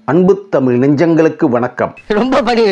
அன்பு தமிழ் நெஞ்சங்களுக்கு வணக்கம் ரொம்ப படி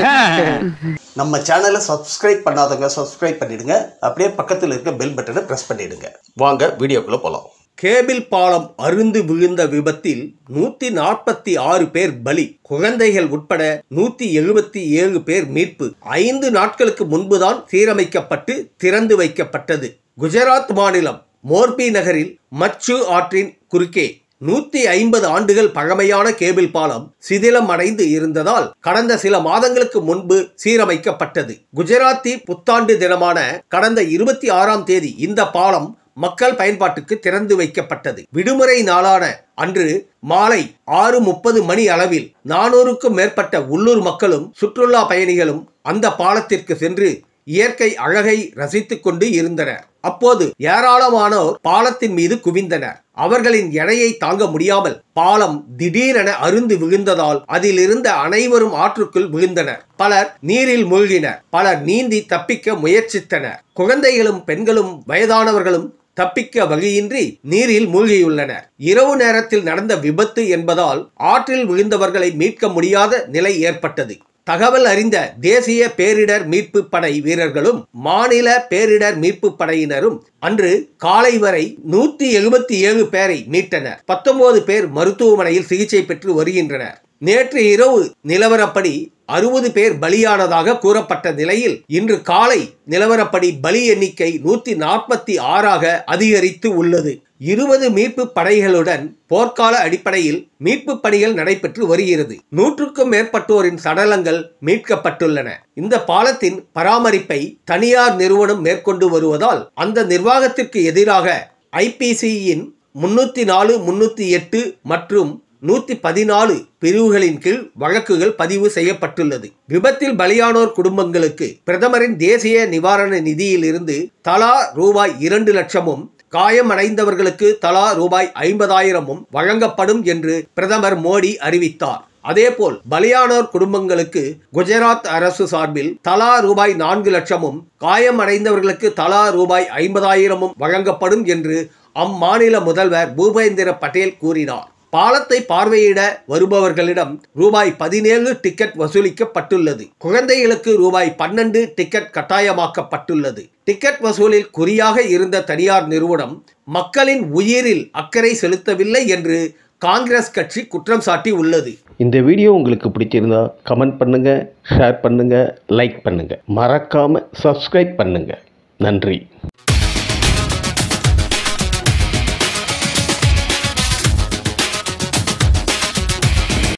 நம்ம சேனலை சப்ஸ்கிரைப் பண்ணாதவங்க சப்ஸ்கிரைப் பண்ணிடுங்க அப்படியே பக்கத்தில் இருக்க பெல் பட்டனை ப்ரெஸ் பண்ணிடுங்க வாங்க வீடியோக்குள்ள போகலாம் கேபிள் பாலம் அருந்து விழுந்த விபத்தில் நூத்தி நாற்பத்தி ஆறு பேர் பலி குழந்தைகள் உட்பட நூத்தி எழுபத்தி ஏழு பேர் மீட்பு ஐந்து நாட்களுக்கு முன்புதான் சீரமைக்கப்பட்டு திறந்து வைக்கப்பட்டது குஜராத் மாநிலம் மோர்பி நகரில் மச்சு ஆற்றின் குறுக்கே நூத்தி ஐம்பது ஆண்டுகள் பழமையான கேபிள் பாலம் சிதிலம் அடைந்து இருந்ததால் கடந்த சில மாதங்களுக்கு முன்பு சீரமைக்கப்பட்டது குஜராத்தி புத்தாண்டு தினமான கடந்த இருபத்தி ஆறாம் தேதி இந்த பாலம் மக்கள் பயன்பாட்டுக்கு திறந்து வைக்கப்பட்டது விடுமுறை நாளான அன்று மாலை ஆறு முப்பது மணி அளவில் நானூறுக்கும் மேற்பட்ட உள்ளூர் மக்களும் சுற்றுலா பயணிகளும் அந்த பாலத்திற்கு சென்று இயற்கை அழகை ரசித்துக் கொண்டு இருந்தனர் அப்போது ஏராளமானோர் பாலத்தின் மீது குவிந்தனர் அவர்களின் எடையை தாங்க முடியாமல் பாலம் திடீரென அருந்து விழுந்ததால் அதில் இருந்த அனைவரும் ஆற்றுக்குள் விழுந்தனர் பலர் நீரில் மூழ்கினர் பலர் நீந்தி தப்பிக்க முயற்சித்தனர் குழந்தைகளும் பெண்களும் வயதானவர்களும் தப்பிக்க வழியின்றி நீரில் மூழ்கியுள்ளனர் இரவு நேரத்தில் நடந்த விபத்து என்பதால் ஆற்றில் விழுந்தவர்களை மீட்க முடியாத நிலை ஏற்பட்டது தகவல் அறிந்த தேசிய பேரிடர் மீட்பு படை வீரர்களும் மாநில பேரிடர் மீட்பு படையினரும் அன்று காலை வரை நூத்தி எழுபத்தி ஏழு பேரை மீட்டனர் பத்தொன்பது பேர் மருத்துவமனையில் சிகிச்சை பெற்று வருகின்றனர் நேற்று இரவு நிலவரப்படி அறுபது பேர் பலியானதாக கூறப்பட்ட நிலையில் இன்று காலை நிலவரப்படி பலி எண்ணிக்கை நூத்தி நாற்பத்தி ஆறாக அதிகரித்து உள்ளது இருபது மீட்பு படைகளுடன் போர்க்கால அடிப்படையில் மீட்பு பணிகள் நடைபெற்று வருகிறது நூற்றுக்கும் மேற்பட்டோரின் சடலங்கள் மீட்கப்பட்டுள்ளன இந்த பாலத்தின் பராமரிப்பை தனியார் நிறுவனம் மேற்கொண்டு வருவதால் அந்த நிர்வாகத்திற்கு எதிராக ஐபிசியின் முன்னூத்தி நாலு முன்னூத்தி எட்டு மற்றும் நூத்தி பதினாலு பிரிவுகளின் கீழ் வழக்குகள் பதிவு செய்யப்பட்டுள்ளது விபத்தில் பலியானோர் குடும்பங்களுக்கு பிரதமரின் தேசிய நிவாரண நிதியில் இருந்து தலா ரூபாய் இரண்டு லட்சமும் காயமடைந்தவர்களுக்கு தலா ரூபாய் ஐம்பதாயிரமும் வழங்கப்படும் என்று பிரதமர் மோடி அறிவித்தார் அதேபோல் பலியானோர் குடும்பங்களுக்கு குஜராத் அரசு சார்பில் தலா ரூபாய் நான்கு லட்சமும் காயமடைந்தவர்களுக்கு தலா ரூபாய் ஐம்பதாயிரமும் வழங்கப்படும் என்று அம்மாநில முதல்வர் பூபேந்திர பட்டேல் கூறினார் பாலத்தை பார்வையிட வருபவர்களிடம் ரூபாய் பதினேழு டிக்கெட் வசூலிக்கப்பட்டுள்ளது குழந்தைகளுக்கு ரூபாய் பன்னெண்டு டிக்கெட் கட்டாயமாக்கப்பட்டுள்ளது டிக்கெட் வசூலில் குறியாக இருந்த தனியார் நிறுவனம் மக்களின் உயிரில் அக்கறை செலுத்தவில்லை என்று காங்கிரஸ் கட்சி குற்றம் சாட்டி உள்ளது இந்த வீடியோ உங்களுக்கு பிடிச்சிருந்தா கமெண்ட் பண்ணுங்க ஷேர் பண்ணுங்க லைக் பண்ணுங்க மறக்காம சப்ஸ்கிரைப் பண்ணுங்க நன்றி